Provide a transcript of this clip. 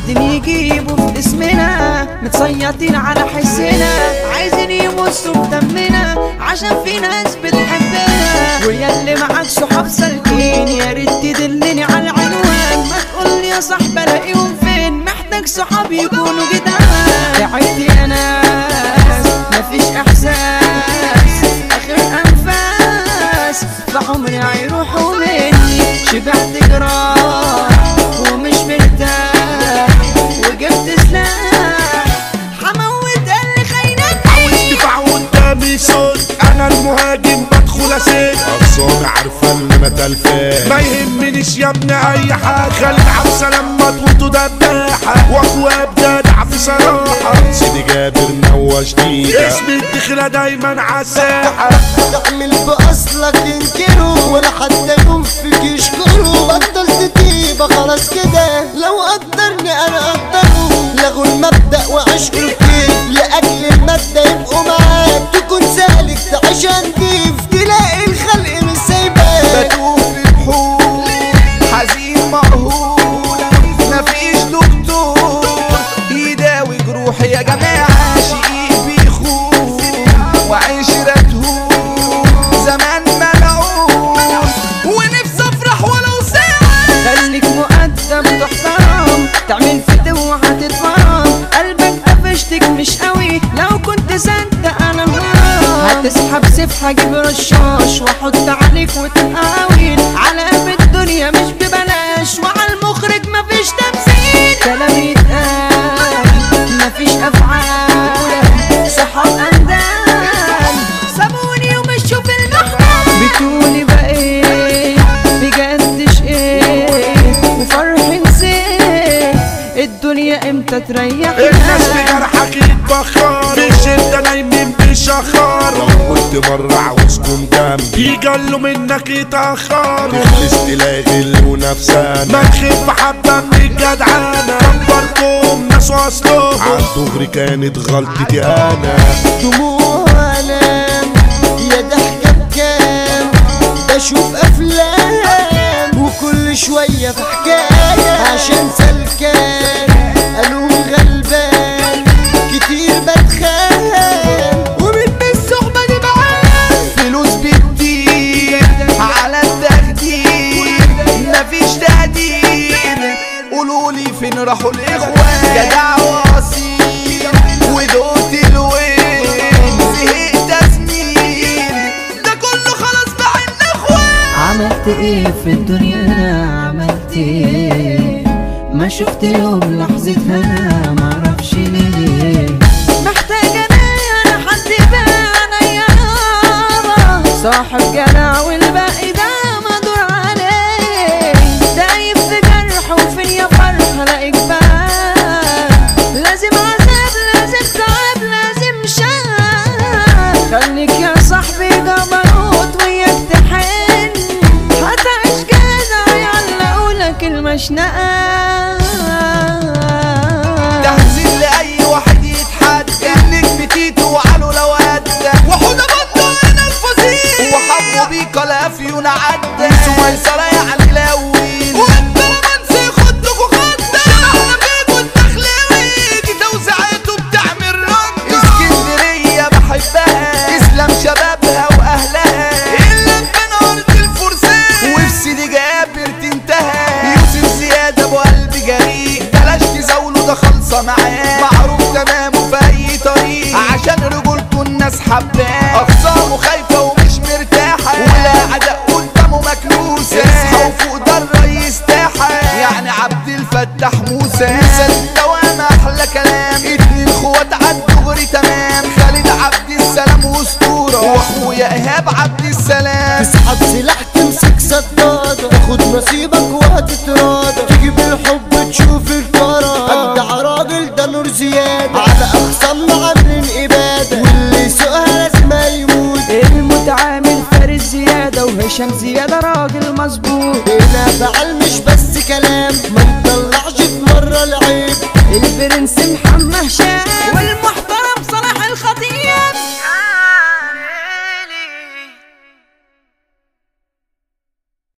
قاعدين يجيبوا في اسمنا متسيطين على حسنا عايزين يمصوا بدمنا عشان في ناس بتحبنا ويا اللي معاك صحاب سالكين يا ريت تدلني على العنوان ما تقول يا صاحبي الاقيهم فين محتاج صحاب يكونوا جدعان تعبت يا ناس مفيش احساس اخر انفاس فعمري هيروحوا مني شبعت جراح ومش مرتاح وجبت سلاح حموت اللي خينتني دفاع قدامي صوت انا المهاجم بدخل اسيب خلصانة عارفة ان انا تلفان ما يهمنيش يا ابني اي حاجه خلي عبسه لما تموتوا دباحه واخويا بجدع في صراحه سيدي جابر نوش ديكا اسم الدخله دايما عالساحه تعمل بأصلك تنكره ولا حتى يوم فيك يشكره بطلت تيبة خلاص كده لو قدرني انا اقدره لغوا المبدأ وعشقوا الكيف لأجل المادة يبقوا معاك تكون سالك تعيش نضيف تلاقي الخلق مش سايباك بتوه في بحور حزين مقهور مفيش دكتور يداوي جروحي يا جماعة شقيق بيخون وعشرته زمان ملعون ونفسي افرح ولو ساعة خليك مؤدب تحترم تعمل فتوى هتتفرم قلبك قفشتك مش قوي لو كنت صدق انا الغرام هتسحب سيف هجيب رشاش واحط عليك وتنقاويل على قلب الدنيا مش ببلاش وعلى المخرج مفيش تمثيل كلام يتقال مفيش افعال صحاب اندال سابوني ومشوا في المحمل بتقولي بقيت بجدش ايه وفرح نسيت الدنيا امتى تريح الناس بجرحك يتبخر في الشده نايمين بشخار لو قلت مرة عاوزكم جنبي يجلوا منك يتاخر تخلص تلاقي غل ونفسانا ما تخف حبه من الجدعانه كبرتم ناس واصلهم عالدغري كانت غلطتي انا دموع ألم يا ضحكة بكام بشوف أفلام وكل شوية في حكاية عشان سلكان قالوا غلبان كتير بتخان ومن الصحبة دي معاك فلوس بتدير على التخدير مفيش تقدير قولولي فين راحوا الاخوان جدع واصيل ودوت الوين زهقت سنين ده كله خلاص بقى اخوان عملت ايه في الدنيا انا عملت ايه ما شفت يوم لحظة هنا معرفش ليه محتاجة انا انا حد بانا يا يابا صاحب جدع والباقي ده مدور عليه دايب في جرح وفين يا فرح الاقيك بقى لازم عذاب لازم تعب لازم شقة خليك يا صاحبي جبروت وياك تحن هتعيش جدع يعلقولك المشنقة تهزيل لأي واحد يتحدى النجم تيتو وعلو لو أدى وحودة بطة هنا الفصيل وحمو بيكا لافيون عدى سويسرة يعني لوين وانت رومانسي خدك وخدك شبحنا فيكو الدخلاوي دي توزيعاته بتعمل رنجة اسكندرية بحبها اسلام شبابها واهلها الا من ارض الفرسان وفي سيدي جابر تنتهى يوسف زياد ابو قلب جريء بلاش تزاوله ده خالصه معاه معروف تمامه في اي طريق عشان رجولته الناس حباه اخصامه خايفه ومش مرتاحه ولا عداء قدامه مكنوسه يصحى وفوق ده الريس تاحه يعني عبد الفتاح موسى مثل الدوام احلى كلام اتنين اخوات عالدغري تمام خالد عبد السلام واسطوره واخويا ايهاب عبد السلام تسحب سلاح تمسك صدادة تاخد نصيبك وهتتراضى تيجي بالحب تشوف الكرة أجدع راجل ده نور زيادة على أخصامنا عاملين إبادة واللي يسوقها لازم يموت المتعامل فارس زيادة وهشام زيادة راجل مظبوط هنا فعل مش بس كلام ما نطلعش في مرة العيب البرنس محمد هشام والمحب